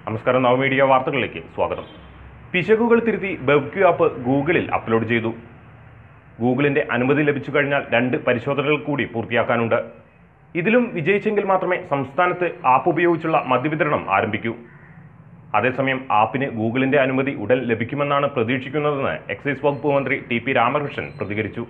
നമസ്കാരം നവമീഡിയ വാർത്തകളിലേക്ക് സ്വാഗതം പിശകുകൾ തിരുത്തി ബെവ്ക്യു ആപ്പ് ഗൂഗിളിൽ അപ്ലോഡ് ചെയ്തു ഗൂഗിളിന്റെ അനുമതി ലഭിച്ചു കഴിഞ്ഞാൽ രണ്ട് പരിശോധനകൾ കൂടി പൂർത്തിയാക്കാനുണ്ട് ഇതിലും വിജയിച്ചെങ്കിൽ മാത്രമേ സംസ്ഥാനത്ത് ആപ്പ് ഉപയോഗിച്ചുള്ള മദ്യവിതരണം ആരംഭിക്കൂ അതേസമയം ആപ്പിന് ഗൂഗിളിന്റെ അനുമതി ഉടൻ ലഭിക്കുമെന്നാണ് പ്രതീക്ഷിക്കുന്നതെന്ന് എക്സൈസ് വകുപ്പ് മന്ത്രി ടി പി രാമകൃഷ്ണൻ പ്രതികരിച്ചു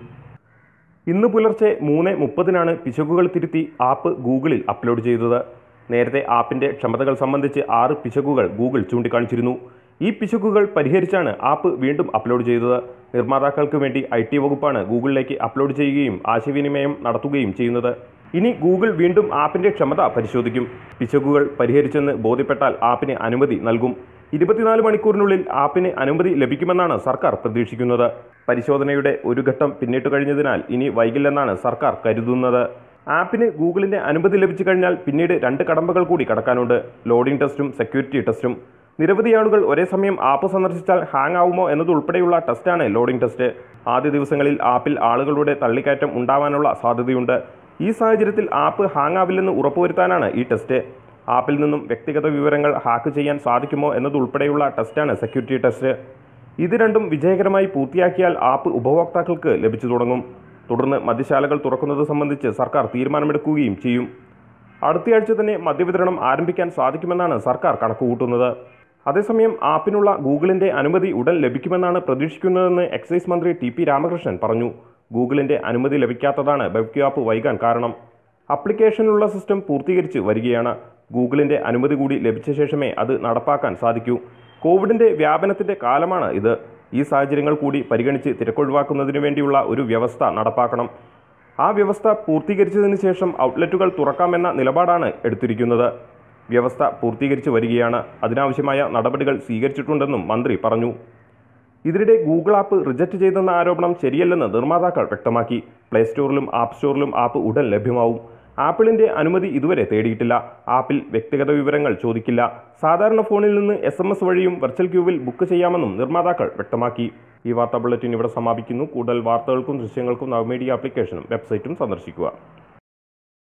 ഇന്ന് പുലർച്ചെ മൂന്ന് മുപ്പതിനാണ് പിശകുകൾ തിരുത്തി ആപ്പ് ഗൂഗിളിൽ അപ്ലോഡ് ചെയ്തത് നേരത്തെ ആപ്പിന്റെ ക്ഷമതകൾ സംബന്ധിച്ച് ആറ് പിശകുകൾ ഗൂഗിൾ ചൂണ്ടിക്കാണിച്ചിരുന്നു ഈ പിശകുകൾ പരിഹരിച്ചാണ് ആപ്പ് വീണ്ടും അപ്ലോഡ് ചെയ്തത് നിർമ്മാതാക്കൾക്ക് വേണ്ടി ഐ ടി വകുപ്പാണ് ഗൂഗിളിലേക്ക് അപ്ലോഡ് ചെയ്യുകയും ആശയവിനിമയം നടത്തുകയും ചെയ്യുന്നത് ഇനി ഗൂഗിൾ വീണ്ടും ആപ്പിന്റെ ക്ഷമത പരിശോധിക്കും പിശകുകൾ പരിഹരിച്ചെന്ന് ബോധ്യപ്പെട്ടാൽ ആപ്പിന് അനുമതി നൽകും ഇരുപത്തിനാല് മണിക്കൂറിനുള്ളിൽ ആപ്പിന് അനുമതി ലഭിക്കുമെന്നാണ് സർക്കാർ പ്രതീക്ഷിക്കുന്നത് പരിശോധനയുടെ ഒരു ഘട്ടം പിന്നിട്ട് കഴിഞ്ഞതിനാൽ ഇനി വൈകില്ലെന്നാണ് സർക്കാർ കരുതുന്നത് ആപ്പിന് ഗൂഗിളിന്റെ അനുമതി ലഭിച്ചു കഴിഞ്ഞാൽ പിന്നീട് രണ്ട് കടമ്പകൾ കൂടി കടക്കാനുണ്ട് ലോഡിംഗ് ടെസ്റ്റും സെക്യൂരിറ്റി ടെസ്റ്റും നിരവധി ആളുകൾ ഒരേ സമയം ആപ്പ് സന്ദർശിച്ചാൽ ഹാങ് ആവുമോ എന്നതുൾപ്പെടെയുള്ള ടെസ്റ്റാണ് ലോഡിംഗ് ടെസ്റ്റ് ആദ്യ ദിവസങ്ങളിൽ ആപ്പിൽ ആളുകളുടെ തള്ളിക്കയറ്റം ഉണ്ടാവാനുള്ള സാധ്യതയുണ്ട് ഈ സാഹചര്യത്തിൽ ആപ്പ് ഹാങ് ആവില്ലെന്ന് ഉറപ്പുവരുത്താനാണ് ഈ ടെസ്റ്റ് ആപ്പിൽ നിന്നും വ്യക്തിഗത വിവരങ്ങൾ ഹാക്ക് ചെയ്യാൻ സാധിക്കുമോ എന്നതുൾപ്പെടെയുള്ള ടെസ്റ്റാണ് സെക്യൂരിറ്റി ടെസ്റ്റ് ഇത് രണ്ടും വിജയകരമായി പൂർത്തിയാക്കിയാൽ ആപ്പ് ഉപഭോക്താക്കൾക്ക് ലഭിച്ചു തുടങ്ങും തുടർന്ന് മദ്യശാലകൾ തുറക്കുന്നത് സംബന്ധിച്ച് സർക്കാർ തീരുമാനമെടുക്കുകയും ചെയ്യും അടുത്തയാഴ്ച തന്നെ മദ്യവിതരണം ആരംഭിക്കാൻ സാധിക്കുമെന്നാണ് സർക്കാർ കണക്കുകൂട്ടുന്നത് അതേസമയം ആപ്പിനുള്ള ഗൂഗിളിന്റെ അനുമതി ഉടൻ ലഭിക്കുമെന്നാണ് പ്രതീക്ഷിക്കുന്നതെന്ന് എക്സൈസ് മന്ത്രി ടി പി രാമകൃഷ്ണൻ പറഞ്ഞു ഗൂഗിളിന്റെ അനുമതി ലഭിക്കാത്തതാണ് ബെവ്ക്യു ആപ്പ് വൈകാൻ കാരണം അപ്ലിക്കേഷനിലുള്ള സിസ്റ്റം പൂർത്തീകരിച്ച് വരികയാണ് ഗൂഗിളിന്റെ അനുമതി കൂടി ലഭിച്ച ശേഷമേ അത് നടപ്പാക്കാൻ സാധിക്കൂ കോവിഡിന്റെ വ്യാപനത്തിന്റെ കാലമാണ് ഇത് ഈ സാഹചര്യങ്ങൾ കൂടി പരിഗണിച്ച് തിരക്കൊഴിവാക്കുന്നതിനു വേണ്ടിയുള്ള ഒരു വ്യവസ്ഥ നടപ്പാക്കണം ആ വ്യവസ്ഥ പൂർത്തീകരിച്ചതിന് ശേഷം ഔട്ട്ലെറ്റുകൾ തുറക്കാമെന്ന നിലപാടാണ് എടുത്തിരിക്കുന്നത് വ്യവസ്ഥ പൂർത്തീകരിച്ച് വരികയാണ് അതിനാവശ്യമായ നടപടികൾ സ്വീകരിച്ചിട്ടുണ്ടെന്നും മന്ത്രി പറഞ്ഞു ഇതിനിടെ ഗൂഗിൾ ആപ്പ് റിജക്റ്റ് ചെയ്തെന്ന ആരോപണം ശരിയല്ലെന്ന് നിർമ്മാതാക്കൾ വ്യക്തമാക്കി പ്ലേ സ്റ്റോറിലും ആപ്പ് സ്റ്റോറിലും ആപ്പ് ഉടൻ ലഭ്യമാവും ആപ്പിളിന്റെ അനുമതി ഇതുവരെ തേടിയിട്ടില്ല ആപ്പിൽ വ്യക്തിഗത വിവരങ്ങൾ ചോദിക്കില്ല സാധാരണ ഫോണിൽ നിന്ന് എസ് എം എസ് വഴിയും വെർച്വൽ ക്യൂവിൽ ബുക്ക് ചെയ്യാമെന്നും നിർമ്മാതാക്കൾ വ്യക്തമാക്കി ഈ വാർത്താ ബുള്ളറ്റിൻ ഇവിടെ സമാപിക്കുന്നു കൂടുതൽ വാർത്തകൾക്കും ദൃശ്യങ്ങൾക്കും നവമീഡിയ ആപ്ലിക്കേഷനും വെബ്സൈറ്റും സന്ദർശിക്കുക